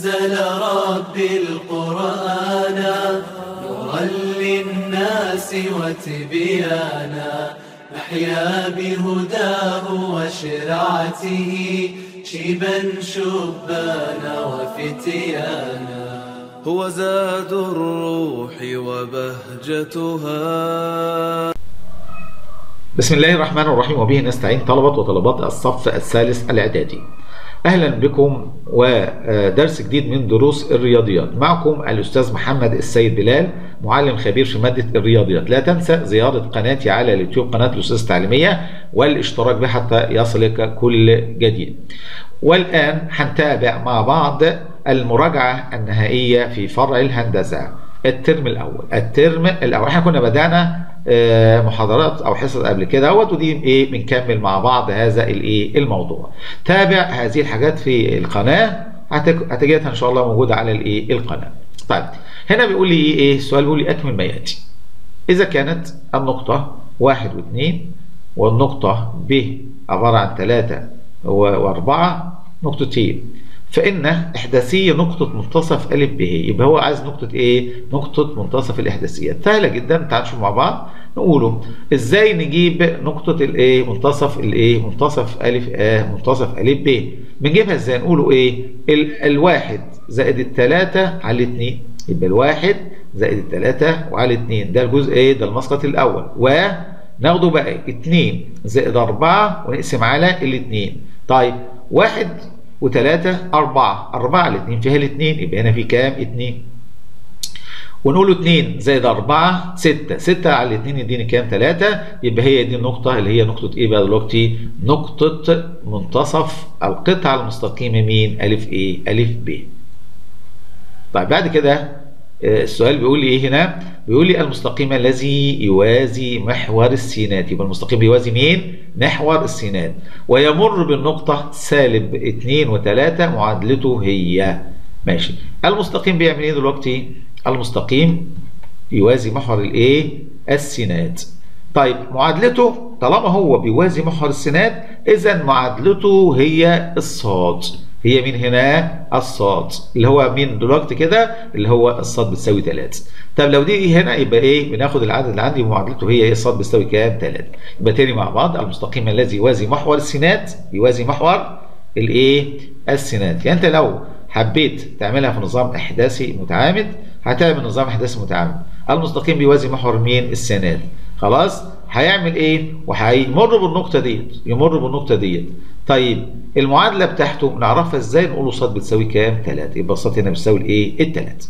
أنزل ربي القرآن نورا للناس وتبيانا نحيا بهداه وشرعته شيبا شبانا وفتيانا هو زاد الروح وبهجتها بسم الله الرحمن الرحيم وبه نستعين طلبة وطلبات الصف الثالث الإعدادي أهلا بكم ودرس جديد من دروس الرياضيات معكم الأستاذ محمد السيد بلال معلم خبير في مادة الرياضيات لا تنسى زيارة قناتي على اليوتيوب قناة الأستاذ التعليمية والاشتراك بها حتى يصلك كل جديد والآن هنتابع مع بعض المراجعة النهائية في فرع الهندسة الترم الأول الترم الأول احنا كنا بدأنا محاضرات او حصص قبل كده اهوت ودي ايه بنكمل مع بعض هذا الايه الموضوع تابع هذه الحاجات في القناه هتجدها ان شاء الله موجوده على الايه القناه طيب هنا بيقول لي ايه ايه السؤال بيقول لي اكمل ما ياتي اذا كانت النقطه واحد واثنين والنقطه ب عباره عن ثلاثه واربعه نقطتين فإن إحداثية نقطة منتصف أ ب يبقى هو عايز نقطة إيه؟ نقطة منتصف الإحداثيات سهلة جدا تعالوا نشوف مع بعض نقوله إزاي نجيب نقطة الإيه؟ منتصف الإيه؟ منتصف أ آه منتصف أ ب بنجيبها إزاي؟ نقوله إيه؟ ال الواحد زائد الثلاثة على الاثنين يبقى الواحد زائد الثلاثة وعلى الاثنين ده الجزء إيه؟ ده المسقط الأول وناخده بقى 2 زائد 4 ونقسم على الاثنين طيب واحد وثلاثة أربعة أربعة على اتنين فيها الاتنين يبقى هنا في كام؟ اتنين ونقول اتنين زائد أربعة ستة ستة على الاتنين يديني كام؟ تلاتة يبقى هي دي النقطة اللي هي نقطة إيه بقى دلوقتي؟ نقطة منتصف القطعة المستقيمة مين؟ ألف إيه؟ ألف ب. طيب بعد كده السؤال بيقول لي ايه هنا؟ بيقول لي المستقيم الذي يوازي محور السينات، يبقى المستقيم بيوازي مين؟ محور السينات، ويمر بالنقطة سالب 2 و3 معادلته هي ماشي. المستقيم بيعمل ايه دلوقتي؟ المستقيم يوازي محور الايه؟ السينات. طيب معادلته طالما هو بيوازي محور السينات اذا معادلته هي الصاد. هي مين هنا؟ الصاد اللي هو مين دلوقتي كده اللي هو الصاد بتساوي 3 طب لو دي هنا يبقى ايه بناخد العدد اللي عندي ومعادلته هي الصاد بتساوي كام 3 يبقى تاني مع بعض المستقيم الذي يوازي محور السينات يوازي محور الايه السينات يعني انت لو حبيت تعملها في نظام احداثي متعامد هتعمل نظام احداثي متعامد المستقيم بيوازي محور مين السينات خلاص هيعمل ايه وهيمر بالنقطه ديت يمر بالنقطه ديت طيب المعادله بتاعته نعرفها ازاي نقول له ص بتساوي كام 3 يبقى ص هنا بتساوي الايه الثلاثه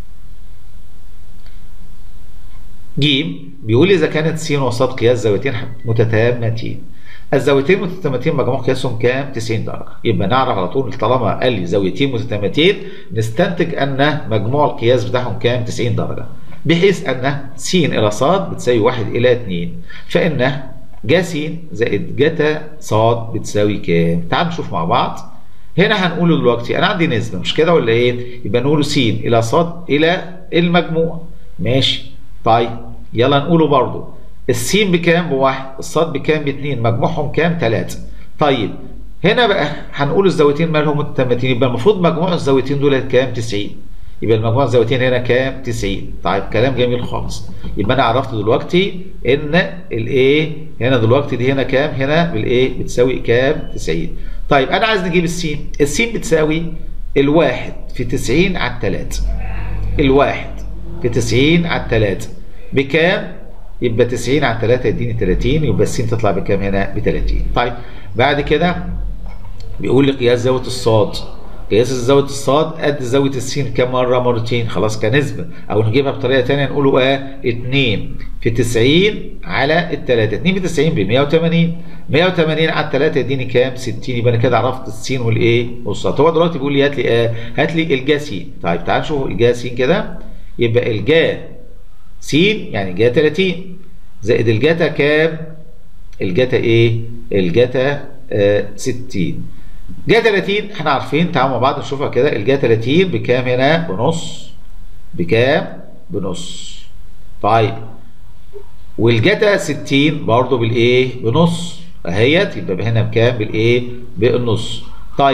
ج بيقول اذا كانت س وص قياس زاويتين متتامتين الزاويتين متتامتين مجموع قياسهم كام 90 درجه يبقى نعرف على طول طالما قال لي زاويتين متتامتين نستنتج ان مجموع القياس بتاعهم كام 90 درجه بحيث ان س الى ص بتساوي 1 الى 2 فان ج س زائد جتا ص بتساوي كام؟ تعال نشوف مع بعض. هنا هنقول دلوقتي انا عندي نسبه مش كده ولا ايه؟ يبقى نقول س الى ص الى المجموع. ماشي. طيب يلا نقوله برضو. السين بكام؟ بواحد، الصاد بكام؟ باتنين، مجموعهم كام؟ تلاته. طيب هنا بقى هنقول الزاويتين مالهم متتامتين يبقى المفروض مجموع الزاويتين دول كام؟ 90. يبقى المجموع الزاويتين هنا كام 90 طيب كلام جميل خالص يبقى انا عرفت دلوقتي ان الايه هنا دلوقتي دي هنا كام هنا بالايه بتساوي كام 90 طيب انا عايز نجيب السين السين بتساوي الواحد في 90 على الثلاثة الواحد في 90 على الثلاثة بكام يبقى 90 على 3 يديني 30 يبقى السين تطلع بكام هنا ب 30 طيب بعد كده بيقول لي قياس زاويه الصاد قياس زاويه الصاد قد زاويه السين كم مره مرتين خلاص كنسبه او نجيبها بطريقه ثانيه نقوله اه 2 في 90 على الثلاثه 2 في 90 ب 180 180 على الثلاثه يديني كام 60 يبقى انا كده عرفت السين والايه والصاد هو دلوقتي بيقول لي هات لي اه هات لي الجاسين طيب تعال نشوف الجاسين كده يبقى الجا س يعني جا 30 زائد الجاتا كام الجاتا ايه الجاتا آه 60 جا 30 احنا عارفين تعالوا مع بعض نشوفها كده الجا 30 بكام هنا بنص بكام بنص طيب والجاتا 60 برضه بالايه بنص اهيت يبقى هنا بكام بالايه بالنص طيب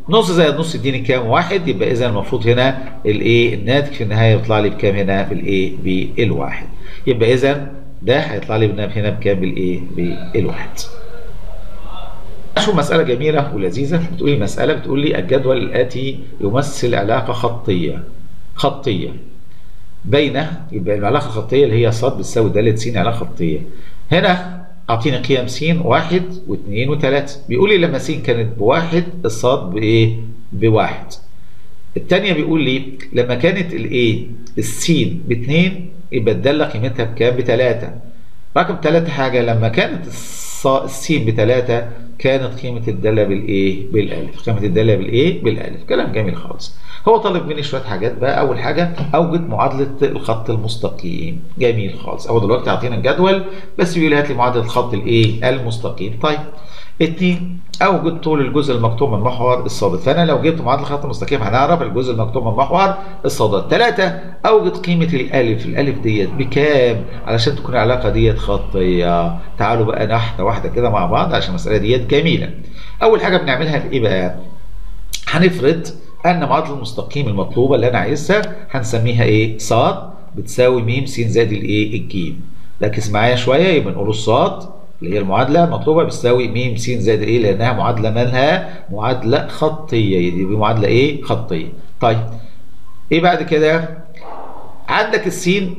نص زائد نص يديني كام واحد يبقى اذا المفروض هنا الايه الناتج في النهايه يطلع لي بكام هنا بالايه بالواحد يبقى اذا ده هيطلع لي هنا بكام بالايه بالواحد شوف مسألة جميلة ولذيذة بتقول لي مسألة بتقول لي الجدول الآتي يمثل علاقة خطية خطية بين يبقى العلاقة الخطية اللي هي ص بتساوي د س علاقة خطية هنا أعطيني قيم س واحد واثنين وثلاثة بيقول لي لما س كانت بواحد الصاد بإيه؟ بواحد الثانية بيقول لي لما كانت الإيه؟ السين باثنين يبقى الدالة قيمتها بكام؟ بثلاثة رقم ثلاثة حاجة لما كانت السين بثلاثة كانت قيمة الدالة بالإيه؟ بالألف، قيمة الدالة بالإيه؟ بالألف، كلام جميل خالص. هو طالب مني شوية حاجات بقى، أول حاجة أوجد معادلة الخط المستقيم، جميل خالص، هو دلوقتي عاطينا الجدول بس بيقول لي هات لي معادلة الخط الإيه؟ المستقيم، طيب. اتنين اوجد طول الجزء المكتوب من محور الصادق فانا لو جبت معادله خط مستقيم هنعرف الجزء المكتوب من محور الصادق ثلاثة اوجد قيمه الالف الالف ديت بكام علشان تكون العلاقه ديت خطيه تعالوا بقى واحده واحده كده مع بعض عشان المساله ديت جميله اول حاجه بنعملها ايه بقى هنفرض ان معادله المستقيم المطلوبه اللي انا عايزها هنسميها ايه صاد بتساوي م س زائد الايه الجيم ركز معايا شويه يبقى نقول الصاد اللي هي المعادله المطلوبه بتساوي م س زائد ايه لانها معادله مالها معادله خطيه دي معادله ايه خطيه طيب ايه بعد كده عندك السين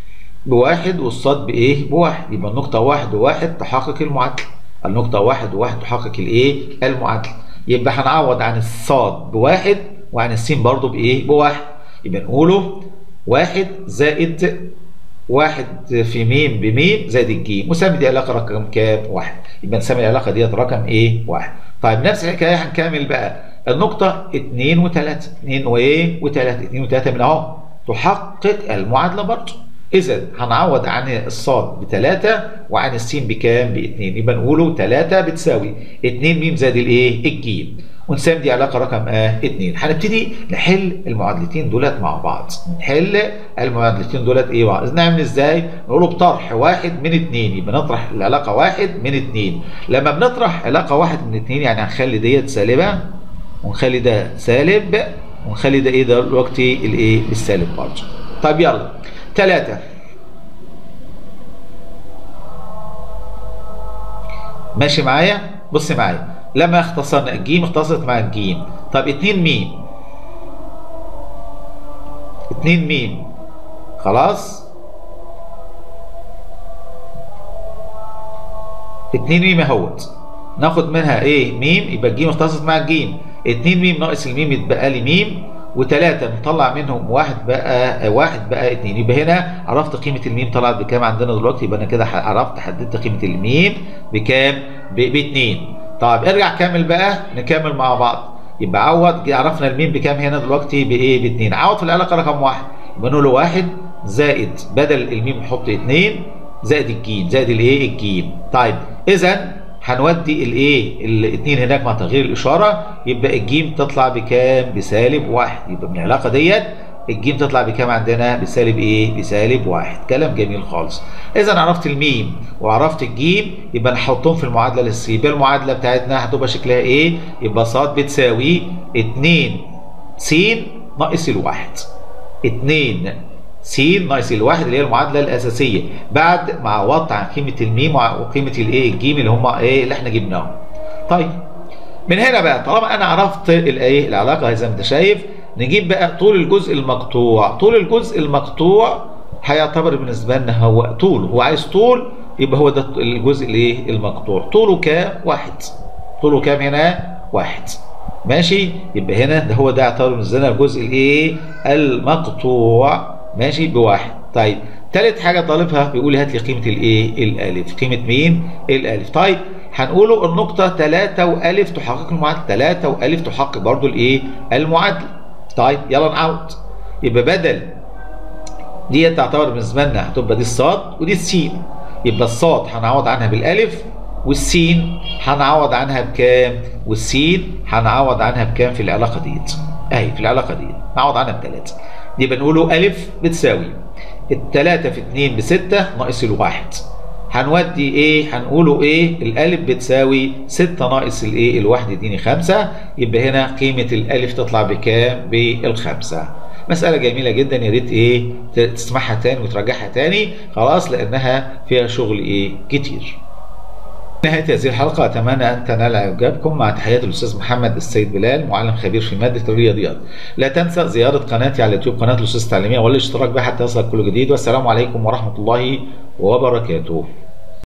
بواحد والصاد بايه بواحد يبقى النقطه واحد وواحد تحقق المعادله النقطه واحد وواحد تحقق الايه المعادله يبقى هنعوض عن الصاد بواحد وعن السين برضو بايه بواحد يبقى نقوله واحد زائد واحد في ميم بميم زائد الجيم وسمي دي علاقه رقم كام؟ واحد يبقى نسمي العلاقه ديت رقم ايه؟ واحد طيب نفس الحكايه هنكمل بقى النقطه 2 و3 2 وايه؟ و3 2 و3 من اهو تحقق المعادله برضه اذا هنعوض عن الصاد بثلاثة وعن السين بكام؟ باثنين يبقى نقوله 3 بتساوي 2 ميم زائد الايه؟ الجيم ونسمي دي علاقه رقم اه 2 هنبتدي نحل المعادلتين دولت مع بعض نحل المعادلتين دولت ايه بعض نعمل ازاي نقوله بطرح واحد من اثنين يبقى نطرح العلاقه واحد من اثنين لما بنطرح علاقه واحد من اثنين يعني هنخلي ديت سالبه ونخلي ده سالب ونخلي ده ايه دلوقتي الايه السالب برضه طيب يلا ثلاثة ماشي معايا بص معايا لما اختصرنا الجيم اختصرت مع الجيم طب اتنين ميم اتنين ميم خلاص اتنين ميم اهوت ناخد منها ايه ميم يبقى الجيم اختصرت مع الجيم اتنين ميم ناقص الميم يتبقى لي ميم وثلاثة نطلع منهم واحد بقى واحد بقى اتنين يبقى هنا عرفت قيمة الميم طلعت بكام عندنا دلوقتي يبقى انا كده عرفت حددت قيمة الميم بكام؟ باتنين طيب ارجع كمل بقى نكمل مع بعض يبقى عوض عرفنا الميم بكام هنا دلوقتي بايه باتنين عوض في العلاقه رقم واحد يبقى نقول له واحد زائد بدل الميم نحط اتنين زائد الجيم زائد الايه الجيم طيب اذا هنودي الايه الاثنين هناك مع تغيير الاشاره يبقى الجيم تطلع بكام بسالب واحد يبقى من العلاقه ديت الجيم تطلع بكام عندنا بسالب ايه بسالب واحد كلام جميل خالص اذا عرفت الميم وعرفت الجيم يبقى نحطهم في المعادله للسي يبقى المعادله بتاعتنا هتبقى شكلها ايه يبقى ص بتساوي 2 س ناقص الواحد 2 س ناقص الواحد اللي هي المعادله الاساسيه بعد ما عوضت عن قيمه الميم وقيمه الايه الجيم اللي هم ايه اللي احنا جبناهم طيب من هنا بقى طالما انا عرفت الايه العلاقه زي ما انت شايف نجيب بقى طول الجزء المقطوع طول الجزء المقطوع هيعتبر بالنسبه لنا هو طول هو عايز طول يبقى هو ده الجزء الايه المقطوع طوله كام واحد طوله كام هنا واحد ماشي يبقى هنا ده هو ده يعتبر بالنسبه لنا الجزء الايه المقطوع ماشي بواحد طيب ثالث حاجه طالبها بيقول لي هات لي قيمه الايه الالف قيمه مين الالف طيب هنقوله النقطة 3 وألف تحقق المعادلة 3 وألف تحقق برضو الإيه؟ المعادلة. طيب يلا نعود. يبقى بدل دي تعتبر بالنسبة لنا هتبقى دي الصاد ودي السين. يبقى الصاد هنعوض عنها بالألف والسين هنعوض عنها بكام؟ والسين هنعوض عنها بكام في العلاقة ديت؟ أهي في العلاقة ديت نعوض عنها بثلاثة. يبقى نقوله ألف بتساوي التلاتة في اتنين بستة ناقص الواحد. هنودي ايه هنقوله ايه الالف بتساوي 6 ناقص الايه الواحد يديني 5 يبقى هنا قيمه الالف تطلع بكام بالخمسه مسألة جميلة جدا يا ريت ايه تسمعها تاني وتراجعها تاني خلاص لأنها فيها شغل ايه كتير. نهاية هذه الحلقة أتمنى أن تنال إعجابكم مع تحيات الأستاذ محمد السيد بلال معلم خبير في مادة الرياضيات. لا تنسى زيارة قناتي على اليوتيوب قناة الأستاذ التعليمية والاشتراك بها حتى يصلك كل جديد والسلام عليكم ورحمة الله وبركاته.